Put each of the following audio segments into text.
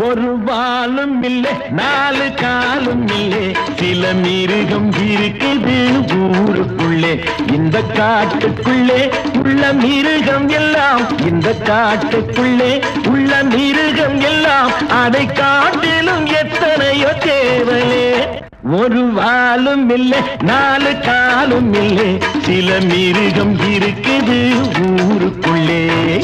ஒரு வாலும் இல்லை நாலு காலும் இல்லை சில மிருகம் இருக்குது ஊருக்குள்ளே இந்த காட்டுக்குள்ளே உள்ள மிருகம் எல்லாம் இந்த காட்டுக்குள்ளே உள்ள மிருகம் எல்லாம் அதை காட்டிலும் எத்தனையோ தேவலே ஒரு வாலும் இல்லை நாலு காலும் இல்லை சில மிருகம் இருக்குது ஊருக்குள்ளே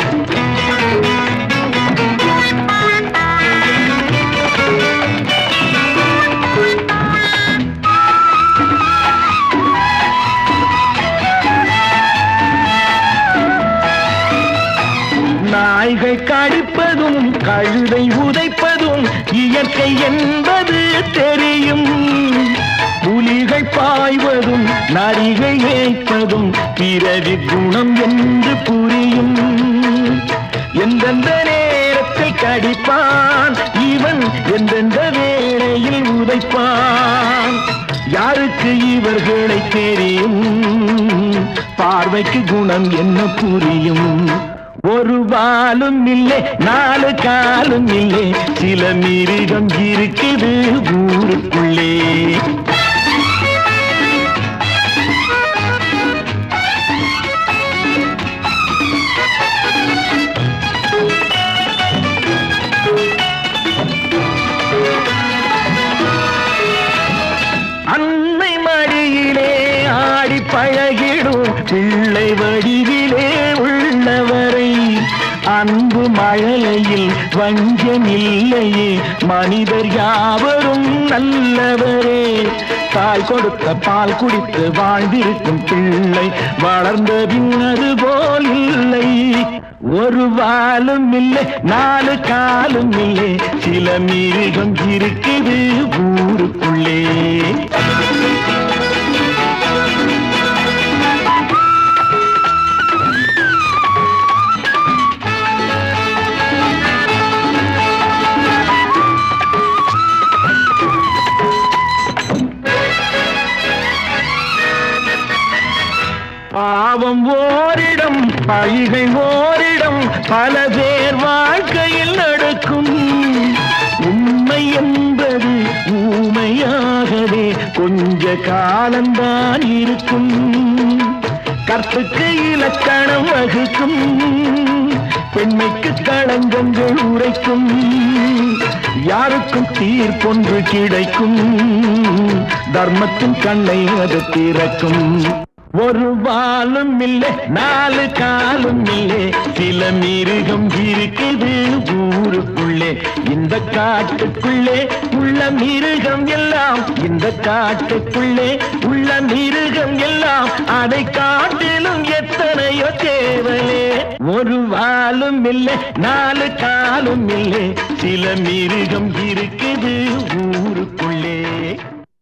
நாய்கள் கடிப்பதும் கழுதை உதைப்பதும் இயற்கை என்பது தெரியும் புலிகள் பாய்வதும் நரிகள் ஏய்ப்பதும் பிறவி குணம் என்று புரியும் எந்தெந்த நேரத்தில் கடிப்பான் இவன் எந்தெந்த வேளையில் உதைப்பான் யாருக்கு இவர்களை தெரியும் பார்வைக்கு குணம் என்ன புரியும் ஒரு வாலும் இல்லை நாலு காலும் இல்லை சில மிருகம் இருக்குது ஊருக்குள்ளே அன்னை மடியிலே ஆடி பழகிடும் பிள்ளை வடிவிலே உள்ளவரை அன்பு மழையில் வஞ்சம் இல்லையே மனிதர் யாவரும் நல்லவரே தாய் கொடுத்த பால் குடித்து வாழ்ந்திருக்கும் பிள்ளை வளர்ந்த பின்னது போல் இல்லை ஒரு வாலும் இல்லை நாலு காலும் இல்லை சில மிருகம் இருக்குது ஊருக்குள்ளே பாவம் ஓரிடம் பழிகை ஓரிடம் பல பேர் வாழ்க்கையில் நடக்கும் உண்மை என்பது ஊமையாகவே கொஞ்ச காலம்தான் இருக்கும் கற்புக்கு இலக்கணம் வகுக்கும் பெண்மைக்கு களங்கங்கள் உரைக்கும் யாருக்கும் தீர்ப்பொன்று கிடைக்கும் தர்மத்தின் கண்ணை அது திறக்கும் ஒரு வாலும் இல்லை நாலு காலும் இல்லை சில மிருகம் இருக்குது ஊருக்குள்ளே இந்த காட்டுக்குள்ளே உள்ள மிருகம் எல்லாம் இந்த காட்டுக்குள்ளே உள்ள மிருகம் எல்லாம் அதை காட்டிலும் எத்தனையோ தேவலே ஒரு வாலும் இல்லை நாலு காலும் இல்லை சில மிருகம் இருக்குது ஊருக்கு